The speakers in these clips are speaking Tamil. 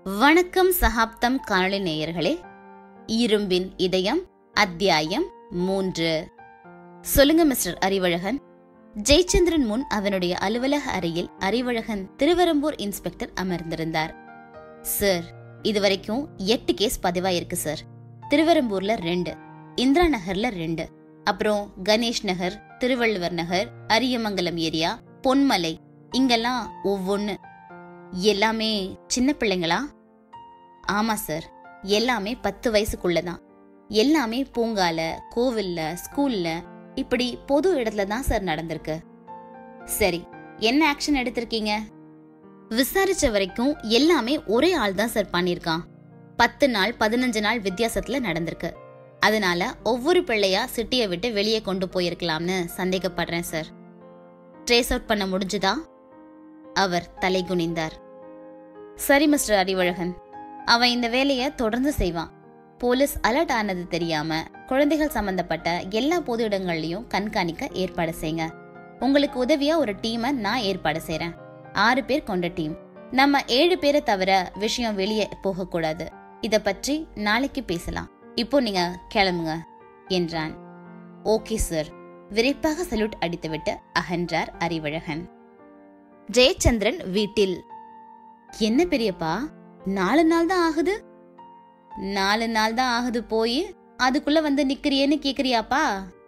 வணக்கம் சகாப்தம் காணொளி நேயர்களே இரும்பின் இதயம் அத்தியாயம் மூன்று சொல்லுங்க மிஸ்டர் அறிவழகன் ஜெயச்சந்திரன் முன் அவனுடைய அலுவலக அறையில் அறிவழகன் திருவரம்பூர் இன்ஸ்பெக்டர் அமர்ந்திருந்தார் சார் இதுவரைக்கும் எட்டு கேஸ் பதிவாயிருக்கு சார் திருவரம்பூர்ல ரெண்டு இந்திரா நகர்ல ரெண்டு அப்புறம் கணேஷ் நகர் திருவள்ளுவர் நகர் அரியமங்கலம் ஏரியா பொன்மலை இங்கெல்லாம் ஒவ்வொன்னு எல்லாமே சின்ன பிள்ளைங்களா ஆமா சார் எல்லாமே பத்து வயசுக்குள்ளதான் எல்லாமே பூங்கால கோவில்ல ஸ்கூல்ல இப்படி பொது இடத்துல தான் சார் நடந்திருக்கு சரி என்ன ஆக்ஷன் எடுத்திருக்கீங்க விசாரிச்ச வரைக்கும் எல்லாமே ஒரே ஆள் தான் சார் பண்ணிருக்கான் பத்து நாள் பதினஞ்சு நாள் வித்தியாசத்துல நடந்திருக்கு அதனால ஒவ்வொரு பிள்ளையா சிட்டியை விட்டு வெளியே கொண்டு போயிருக்கலாம்னு சந்தேகப்படுறேன் சார் ட்ரேஸ் அவுட் பண்ண முடிஞ்சுதா அவர் தலை குனிந்தார் சரி மிஸ்டர் அறிவழகன் அவன் இந்த வேலையை தொடர்ந்து செய்வான் போலீஸ் அலர்ட் ஆனது தெரியாம குழந்தைகள் சம்பந்தப்பட்ட எல்லா பொது இடங்கள்லயும் கண்காணிக்க ஏற்பாடு செய்யுங்க உங்களுக்கு உதவியா ஒரு டீமை நான் ஏற்பாடு செய்றேன் ஆறு பேர் கொண்ட டீம் நம்ம ஏழு பேரை தவிர விஷயம் வெளியே போக கூடாது இத பற்றி நாளைக்கு பேசலாம் இப்போ நீங்க கிளம்புங்க என்றான் okay sir விரைப்பாக salute அடித்துவிட்டு அகன்றார் Arivazhagan Jayachandran வீட்டில் என்ன பெரியப்பா நாலு நாள் தான் ஆகுது நாலு நாள் தான் ஆகுது போய் அதுக்குள்ள வந்து நிக்கிறியேன்னு கேக்குறியாப்பா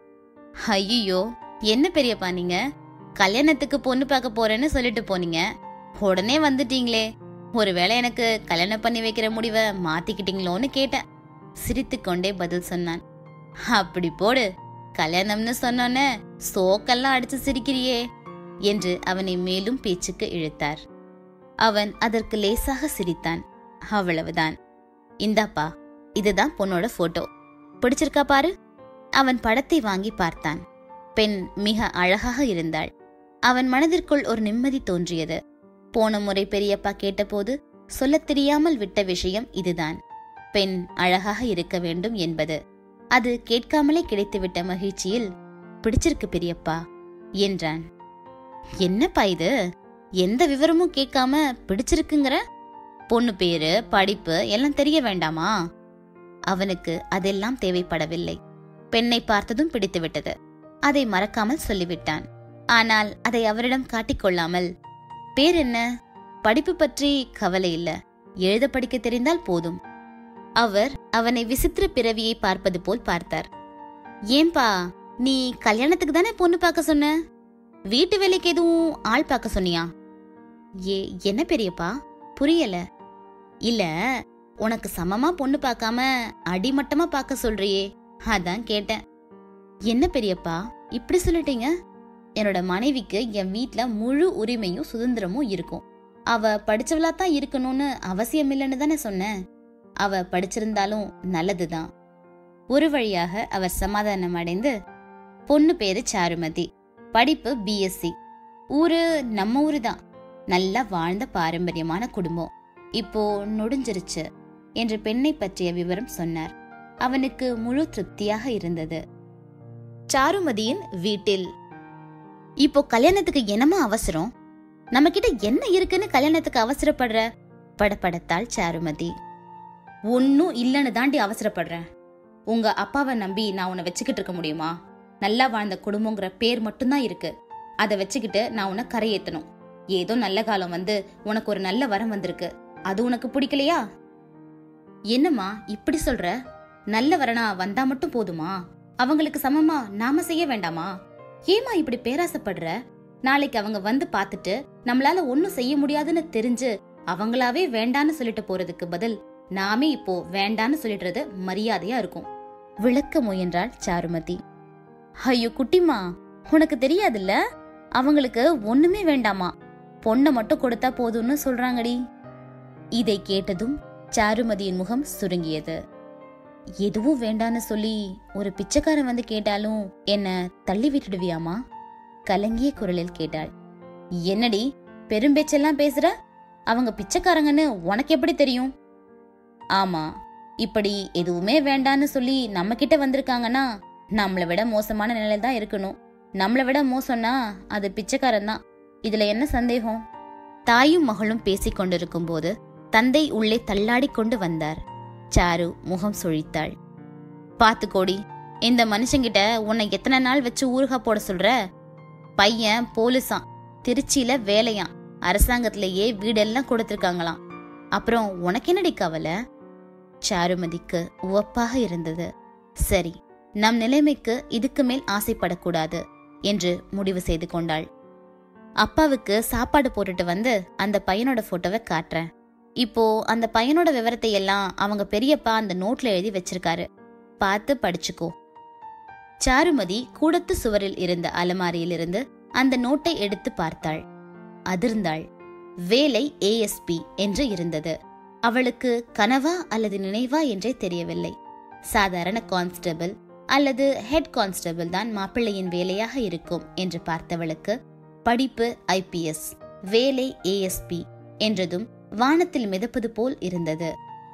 ஐயோ என்ன பெரியப்பா நீங்க கல்யாணத்துக்கு பொண்ணு பார்க்க போறேன்னு சொல்லிட்டு போனீங்க உடனே வந்துட்டீங்களே ஒருவேளை எனக்கு கல்யாணம் பண்ணி வைக்கிற முடிவை மாத்திக்கிட்டீங்களோன்னு கேட்டேன் சிரித்துக்கொண்டே பதில் சொன்னான் அப்படி போடு கல்யாணம்னு சொன்னோன்னே சோக்கெல்லாம் அடிச்சு சிரிக்கிறியே என்று அவனை மேலும் பேச்சுக்கு இழுத்தார் அவன் அதற்கு லேசாக சிரித்தான் அவ்வளவுதான் இந்தாப்பா இதுதான் பொண்ணோட போட்டோ பிடிச்சிருக்கா பாரு அவன் படத்தை வாங்கி பார்த்தான் பெண் மிக அழகாக இருந்தாள் அவன் மனதிற்குள் ஒரு நிம்மதி தோன்றியது போன முறை பெரியப்பா கேட்டபோது சொல்லத் தெரியாமல் விட்ட விஷயம் இதுதான் பெண் அழகாக இருக்க வேண்டும் என்பது அது கேட்காமலே கிடைத்துவிட்ட மகிழ்ச்சியில் பிடிச்சிருக்கு பெரியப்பா என்றான் என்னப்பா இது எந்த விவரமும் கேட்காம பிடிச்சிருக்குங்கிற பொண்ணு பேரு படிப்பு எல்லாம் தெரிய வேண்டாமா அவனுக்கு அதெல்லாம் தேவைப்படவில்லை பெண்ணை பார்த்ததும் பிடித்து விட்டது அதை மறக்காமல் சொல்லிவிட்டான் ஆனால் அதை அவரிடம் காட்டிக்கொள்ளாமல் பேர் என்ன படிப்பு பற்றி கவலை இல்ல எழுத படிக்க தெரிந்தால் போதும் அவர் அவனை விசித்திர பிறவியை பார்ப்பது போல் பார்த்தார் ஏன்பா நீ கல்யாணத்துக்கு தானே பொண்ணு பார்க்க சொன்ன வீட்டு வேலைக்கு எதுவும் ஆள் பார்க்க சொன்னியா ஏ என்ன பெரியப்பா புரியல இல்ல உனக்கு சமமா பொண்ணு பார்க்காம அடிமட்டமா பார்க்க சொல்றியே அதான் கேட்டேன் என்ன பெரியப்பா இப்படி சொல்லிட்டீங்க என்னோட மனைவிக்கு என் வீட்ல முழு உரிமையும் சுதந்திரமும் இருக்கும் அவ படிச்சவளா தான் இருக்கணும்னு அவசியம் இல்லைன்னு தானே சொன்னேன் அவ படிச்சிருந்தாலும் நல்லதுதான் ஒரு வழியாக அவர் சமாதானம் அடைந்து பொண்ணு பேரு சாருமதி படிப்பு பிஎஸ்சி ஊரு நம்ம ஊரு தான் நல்லா வாழ்ந்த பாரம்பரியமான குடும்பம் இப்போ நொடிஞ்சிருச்சு என்று பெண்ணை பற்றிய விவரம் சொன்னார் அவனுக்கு முழு திருப்தியாக இருந்தது சாருமதியின் வீட்டில் இப்போ கல்யாணத்துக்கு என்னமா அவசரம் நம்ம கிட்ட என்ன இருக்குன்னு கல்யாணத்துக்கு அவசரப்படுற படப்படத்தாள் சாருமதி ஒன்னும் இல்லைன்னு தாண்டி அவசரப்படுறேன் உங்க அப்பாவை நம்பி நான் உன்னை வச்சுக்கிட்டு இருக்க முடியுமா நல்லா வாழ்ந்த குடும்பங்கிற பேர் மட்டும்தான் இருக்கு அதை வச்சுக்கிட்டு நான் உன்னை கரையேத்தணும் ஏதோ நல்ல காலம் வந்து உனக்கு ஒரு நல்ல வரம் வந்திருக்கு அது உனக்கு பிடிக்கலையா என்னம்மா இப்படி சொல்ற நல்ல வரனா வந்தா மட்டும் போதுமா அவங்களுக்கு சமமா நாம செய்ய வேண்டாமா ஏமா இப்படி பேராசப்படுற நாளைக்கு அவங்க வந்து பார்த்துட்டு நம்மளால ஒன்னும் செய்ய முடியாதுன்னு தெரிஞ்சு அவங்களாவே வேண்டான்னு சொல்லிட்டு போறதுக்கு பதில் நாமே இப்போ வேண்டான்னு சொல்லிடுறது மரியாதையா இருக்கும் விளக்க முயன்றாள் சாருமதி ஐயோ குட்டிமா உனக்கு தெரியாதுல்ல அவங்களுக்கு ஒண்ணுமே வேண்டாமா பொண்ணை மட்டும் கொடுத்தா போதும்னு சொல்றாங்கடி இதை கேட்டதும் சாருமதியின் முகம் சுருங்கியது எதுவும் வேண்டான்னு சொல்லி ஒரு பிச்சைக்காரன் வந்து கேட்டாலும் என்ன தள்ளி விட்டுடுவியாமா கலங்கிய குரலில் கேட்டாள் என்னடி பெரும்பேச்செல்லாம் பேசுற அவங்க பிச்சைக்காரங்கன்னு உனக்கு எப்படி தெரியும் ஆமா இப்படி எதுவுமே வேண்டான்னு சொல்லி நம்ம கிட்ட வந்திருக்காங்கன்னா நம்மளை விட மோசமான நிலையில தான் இருக்கணும் நம்மளை விட மோசம்னா அது பிச்சைக்காரன் தான் இதுல என்ன சந்தேகம் தாயும் மகளும் பேசிக் கொண்டிருக்கும் போது தந்தை உள்ளே தள்ளாடிக் கொண்டு வந்தார் சாரு முகம் சுழித்தாள் பாத்து கோடி இந்த மனுஷங்கிட்ட உன்னை எத்தனை நாள் வச்சு ஊறுகா போட சொல்ற பையன் போலீஸாம் திருச்சியில வேலையாம் அரசாங்கத்திலேயே வீடெல்லாம் கொடுத்திருக்காங்களாம் அப்புறம் உனக்கு என்னடி கவலை சாருமதிக்கு உவப்பாக இருந்தது சரி நம் நிலைமைக்கு இதுக்கு மேல் ஆசைப்படக்கூடாது என்று முடிவு செய்து கொண்டாள் அப்பாவுக்கு சாப்பாடு போட்டுட்டு வந்து அந்த பையனோட போட்டோவை காட்டுறேன் இப்போ அந்த பையனோட விவரத்தை எல்லாம் அவங்க பெரியப்பா அந்த நோட்ல எழுதி வச்சிருக்காரு பார்த்து படிச்சுக்கோ சாருமதி கூடத்து சுவரில் இருந்த அலமாரியிலிருந்து அந்த நோட்டை எடுத்து பார்த்தாள் அதிர்ந்தாள் வேலை ஏஎஸ்பி என்று இருந்தது அவளுக்கு கனவா அல்லது நினைவா என்றே தெரியவில்லை சாதாரண கான்ஸ்டபிள் அல்லது ஹெட் கான்ஸ்டபிள் தான் மாப்பிள்ளையின் வேலையாக இருக்கும் என்று பார்த்தவளுக்கு படிப்பு ஐபிஎஸ் வேலை ஏஎஸ்பி என்றதும் வானத்தில் மிதப்பது போல் இருந்தது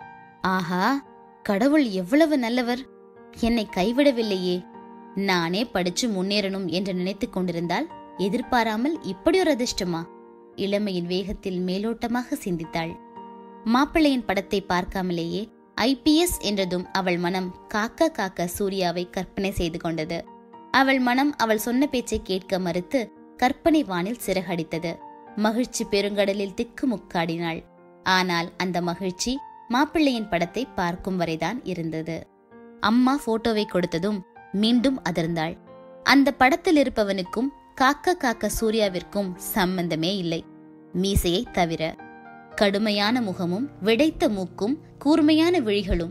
ஆஹா கடவுள் எவ்வளவு நல்லவர் என்னை கைவிடவில்லையே நானே படிச்சு முன்னேறணும் என்று நினைத்துக் கொண்டிருந்தால் எதிர்பாராமல் இப்படி ஒரு அதிர்ஷ்டமா இளமையின் வேகத்தில் மேலோட்டமாக சிந்தித்தாள் மாப்பிள்ளையின் படத்தை பார்க்காமலேயே ஐபிஎஸ் என்றதும் அவள் மனம் காக்க காக்க சூர்யாவை கற்பனை செய்து கொண்டது அவள் மனம் அவள் சொன்ன பேச்சை கேட்க மறுத்து கற்பனை வானில் சிறகடித்தது மகிழ்ச்சி பெருங்கடலில் திக்கு முக்காடினாள் ஆனால் அந்த மகிழ்ச்சி மாப்பிள்ளையின் படத்தை பார்க்கும் வரைதான் இருந்தது அம்மா போட்டோவை கொடுத்ததும் மீண்டும் அதிர்ந்தாள் அந்த படத்தில் இருப்பவனுக்கும் காக்க காக்க சூர்யாவிற்கும் சம்பந்தமே இல்லை மீசையை தவிர கடுமையான முகமும் விடைத்த மூக்கும் கூர்மையான விழிகளும்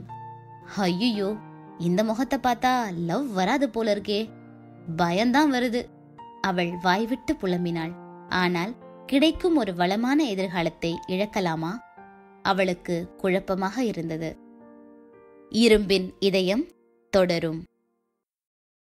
ஐயோ இந்த முகத்தை பார்த்தா லவ் வராது போல இருக்கே பயம்தான் வருது அவள் வாய்விட்டு புலம்பினாள் ஆனால் கிடைக்கும் ஒரு வளமான எதிர்காலத்தை இழக்கலாமா அவளுக்கு குழப்பமாக இருந்தது இரும்பின் இதயம் தொடரும்